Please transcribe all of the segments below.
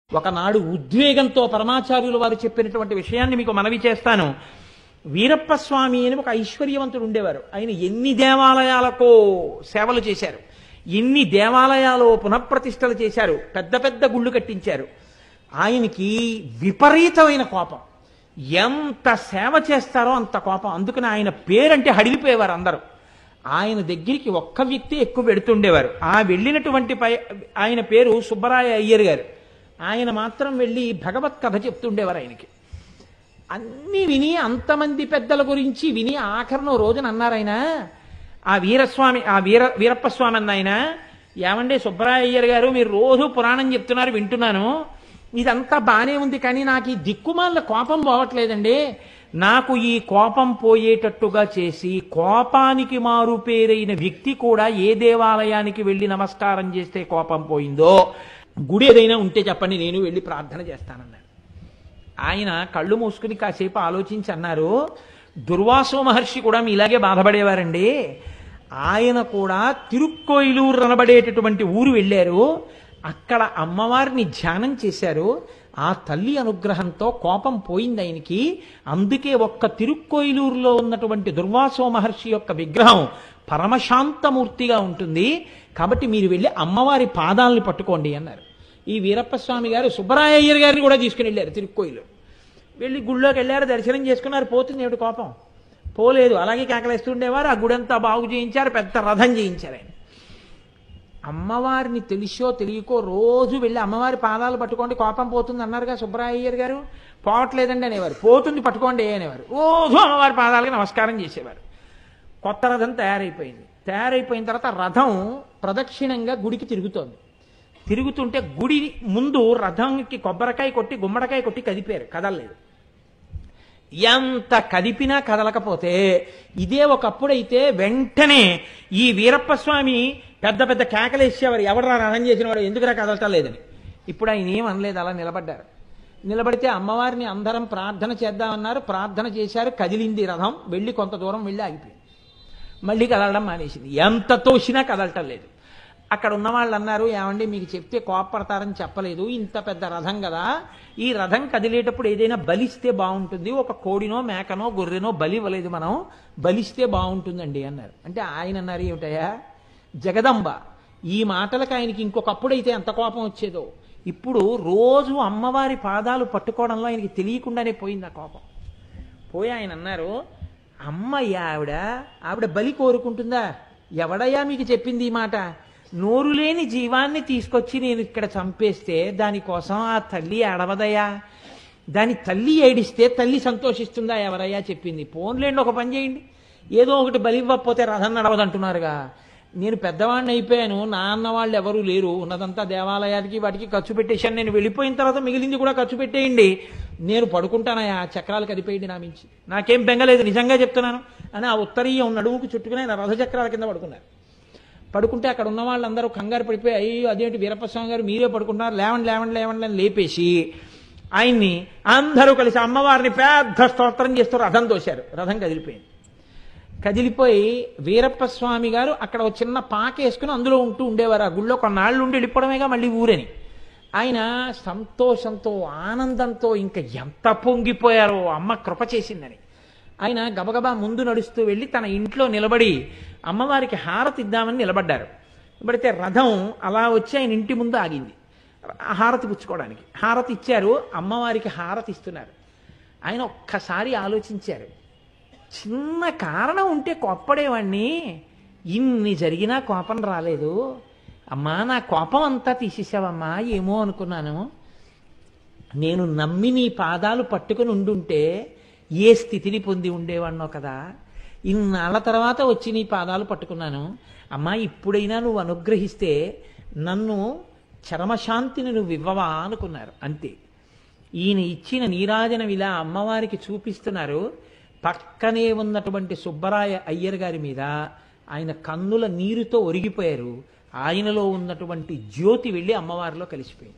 ఒకనాడు ఉద్వేగంతో పరమాచార్యులు వారు చెప్పినటువంటి విషయాన్ని మీకు మనవి చేస్తాను వీరప్ప స్వామి అని ఒక ఐశ్వర్యవంతుడు ఉండేవారు ఆయన ఎన్ని దేవాలయాలకో సేవలు చేశారు ఎన్ని దేవాలయాలు పునఃప్రతిష్టలు చేశారు పెద్ద పెద్ద గుళ్ళు కట్టించారు ఆయనకి విపరీతమైన కోపం ఎంత సేవ చేస్తారో అంత కోపం అందుకని ఆయన పేరంటే హడిలిపోయేవారు అందరూ ఆయన దగ్గరికి ఒక్క వ్యక్తి ఎక్కువ పెడుతుండేవారు ఆ వెళ్ళినటువంటి పై ఆయన పేరు సుబ్బరాయ అయ్యర్ గారు ఆయన మాత్రం వెళ్ళి భగవత్ కథ చెప్తుండేవారు ఆయనకి అన్ని విని అంతమంది పెద్దల గురించి విని ఆఖరణ రోజున అన్నారు ఆయన ఆ వీరస్వామి ఆ వీర వీరప్ప స్వామి అన్న ఆయన ఏమండి సుబ్బరాయ అయ్యర్ గారు మీరు రోజు పురాణం చెప్తున్నారు వింటున్నాను ఇదంతా బానే ఉంది కానీ నాకు ఈ దిక్కుమాల కోపం పోవట్లేదండి నాకు ఈ కోపం పోయేటట్టుగా చేసి కోపానికి మారు పేరైన వ్యక్తి కూడా ఏ దేవాలయానికి వెళ్ళి నమస్కారం చేస్తే కోపం పోయిందో గుడి ఏదైనా ఉంటే చెప్పండి నేను వెళ్ళి ప్రార్థన చేస్తానన్నాడు ఆయన కళ్ళు మూసుకుని కాసేపు ఆలోచించి అన్నారు దుర్వాసో మహర్షి కూడా మీ ఇలాగే బాధపడేవారండి ఆయన కూడా తిరుక్కోయిలూరు అనబడేటటువంటి ఊరు వెళ్ళారు అక్కడ అమ్మవారిని ధ్యానం చేశారు ఆ తల్లి అనుగ్రహంతో కోపం పోయింది ఆయనకి అందుకే ఒక్క తిరుక్కోయిలూరులో ఉన్నటువంటి దుర్వాసో మహర్షి యొక్క విగ్రహం పరమశాంతమూర్తిగా ఉంటుంది కాబట్టి మీరు వెళ్ళి అమ్మవారి పాదాలని పట్టుకోండి అన్నారు ఈ వీరప్ప స్వామి గారు సుబ్బరాయ అయ్యర్ గారిని కూడా తీసుకుని వెళ్ళారు తిరుక్కోయిలు వెళ్ళి గుళ్ళోకి వెళ్ళారు దర్శనం చేసుకున్నారు పోతుంది ఏమిటి కోపం పోలేదు అలాగే కేకలేస్తుండేవారు ఆ గుడంతా బాగు చేయించారు పెద్ద రథం చేయించారు ఆయన అమ్మవారిని తెలిసో తెలియకో రోజు వెళ్ళి అమ్మవారి పాదాలు పట్టుకోండి కోపం పోతుంది అన్నారుగా సుబ్బరాయ అయ్యర్ గారు పోవట్లేదండి అనేవారు పోతుంది పట్టుకోండి అనేవారు రోజు అమ్మవారి పాదాలకి నమస్కారం చేసేవారు కొత్త రథం తయారైపోయింది తయారైపోయిన తర్వాత రథం ప్రదక్షిణంగా గుడికి తిరుగుతోంది తిరుగుతుంటే గుడి ముందు రథంకి కొబ్బరికాయ కొట్టి గుమ్మడికాయ కొట్టి కదిపారు కదలలేదు ఎంత కదిపినా కదలకపోతే ఇదే ఒకప్పుడైతే వెంటనే ఈ వీరప్ప స్వామి పెద్ద పెద్ద కేకలేసేవారు ఎవడరా రథం చేసిన వాడు ఎందుకురా కదలటం లేదని ఇప్పుడు ఆయన ఏం అనలేదు అలా నిలబడ్డారు నిలబడితే అమ్మవారిని అందరం ప్రార్థన చేద్దామన్నారు ప్రార్థన చేశారు కదిలింది రథం వెళ్ళి కొంత దూరం వెళ్ళి ఆగిపోయింది మళ్ళీ కదలడం మానేసింది ఎంత తోసినా కదలటం లేదు అక్కడ ఉన్న వాళ్ళు అన్నారు ఏమండి మీకు చెప్తే కోపడతారని చెప్పలేదు ఇంత పెద్ద రథం కదా ఈ రథం కదిలేటప్పుడు ఏదైనా బలిస్తే బాగుంటుంది ఒక కోడినో మేకనో గొర్రెనో బలి ఇవ్వలేదు మనం బలిస్తే బాగుంటుందండి అన్నారు అంటే ఆయన అన్నారు ఏమిటయా జగదంబ ఈ మాటలకు ఆయనకి ఇంకొకప్పుడైతే ఎంత కోపం వచ్చేదో ఇప్పుడు రోజు అమ్మవారి పాదాలు పట్టుకోవడంలో ఆయనకి తెలియకుండానే పోయింది ఆ కోపం పోయి ఆయన అన్నారు అమ్మయ్య ఆవిడ ఆవిడ బలి కోరుకుంటుందా ఎవడయ్యా మీకు చెప్పింది ఈ మాట నోరు లేని జీవాన్ని తీసుకొచ్చి నేను ఇక్కడ చంపేస్తే దానికోసం ఆ తల్లి అడవదయ్యా దాని తల్లి ఏడిస్తే తల్లి సంతోషిస్తుందా ఎవరయ్యా చెప్పింది పోన్లేండి ఒక పని చేయండి ఏదో ఒకటి బలి ఇవ్వకపోతే రథం నడవదంటున్నారుగా నేను పెద్దవాడిని అయిపోయాను నా అన్న వాళ్ళు ఎవరూ లేరు ఉన్నదంతా దేవాలయానికి వాటికి ఖర్చు పెట్టేశాను నేను వెళ్ళిపోయిన తర్వాత మిగిలింది కూడా ఖర్చు పెట్టేయండి నేను పడుకుంటానయా చక్రాలు కదిపేయండి నా మించి నాకేం బెంగలేదు నిజంగా చెప్తున్నాను అని ఆ ఉత్తరీయం నడుముకు చుట్టుకుని ఆయన రథ చక్రాల కింద పడుకున్నారు పడుకుంటే అక్కడ ఉన్న వాళ్ళందరూ కంగారు పడిపోయి అయ్యో అదేంటి వీరప్పస్వామి గారు మీరే పడుకుంటున్నారు లేవండి లేవండి లేవండి అని లేపేసి ఆయన్ని అందరూ కలిసి అమ్మవారిని పెద్ద స్తోత్రం చేస్తూ రథం తోశారు రథం కదిలిపోయింది కదిలిపోయి వీరప్ప స్వామి గారు అక్కడ ఒక చిన్న పాక వేసుకుని అందులో ఉంటూ ఉండేవారు ఆ గుళ్ళో కొన్నాళ్ళు ఉండి వెళ్ళిపోవడమేగా మళ్ళీ ఊరని ఆయన సంతోషంతో ఆనందంతో ఇంకా ఎంత పొంగిపోయారో అమ్మ కృప చేసిందని ఆయన గబగబా ముందు నడుస్తూ వెళ్ళి తన ఇంట్లో నిలబడి అమ్మవారికి హారతి ఇద్దామని నిలబడ్డారు నిలబడితే రథం అలా వచ్చి ఆయన ఇంటి ముందు ఆగింది హారతి పుచ్చుకోవడానికి హారతి ఇచ్చారు అమ్మవారికి హారతి ఇస్తున్నారు ఆయన ఒక్కసారి ఆలోచించారు చిన్న కారణం ఉంటే కోప్పడేవాణ్ణి ఇన్ని జరిగినా కోపం రాలేదు అమ్మా నా కోపం అంతా తీసేసావమ్మా ఏమో అనుకున్నాను నేను నమ్మి నీ పాదాలు పట్టుకుని ఉండుంటే ఏ స్థితిని పొంది ఉండేవాణ్ణో కదా ఇన్నాళ్ళ తర్వాత వచ్చి నీ పాదాలు పట్టుకున్నాను అమ్మా ఇప్పుడైనా నువ్వు అనుగ్రహిస్తే నన్ను చరమశాంతిని నువ్వు ఇవ్వవా అనుకున్నారు అంతే ఈయన ఇచ్చిన నీరాజనం ఇలా అమ్మవారికి చూపిస్తున్నారు పక్కనే ఉన్నటువంటి సుబ్బరాయ అయ్యర్ గారి మీద ఆయన కన్నుల నీరుతో ఒరిగిపోయారు ఆయనలో ఉన్నటువంటి జ్యోతి వెళ్ళి అమ్మవారిలో కలిసిపోయింది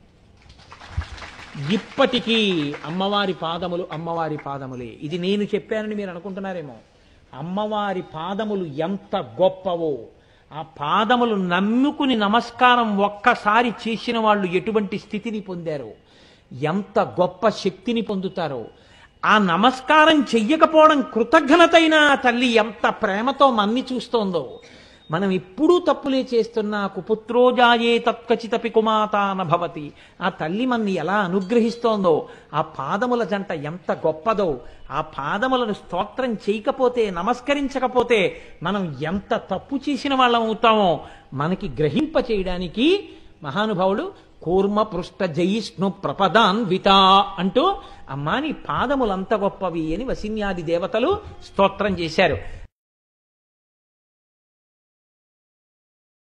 ఇప్పటికీ అమ్మవారి పాదములు అమ్మవారి పాదములే ఇది నేను చెప్పానని మీరు అనుకుంటున్నారేమో అమ్మవారి పాదములు ఎంత గొప్పవో ఆ పాదములు నమ్ముకుని నమస్కారం ఒక్కసారి చేసిన వాళ్ళు ఎటువంటి స్థితిని పొందారో ఎంత గొప్ప శక్తిని పొందుతారో ఆ నమస్కారం చెయ్యకపోవడం కృతజ్ఞతైన ఆ తల్లి ఎంత ప్రేమతో మన్ని చూస్తోందో మనం ఎప్పుడూ తప్పులే చేస్తున్నా కుపుత్రోజాయే తత్కచితపి కుమాతాన భవతి ఆ తల్లి మన్ని ఎలా అనుగ్రహిస్తోందో ఆ పాదముల జంట ఎంత గొప్పదో ఆ పాదములను స్తోత్రం చేయకపోతే నమస్కరించకపోతే మనం ఎంత తప్పు చేసిన వాళ్ళం అవుతామో మనకి గ్రహింప చేయడానికి మహానుభావుడు కూర్మ పృష్ఠ జయిష్ణు ప్రపదాన్ వితా అంటూ అమ్మా నీ పాదములంత గొప్పవి అని వసిన్యాది దేవతలు స్తోత్రం చేశారు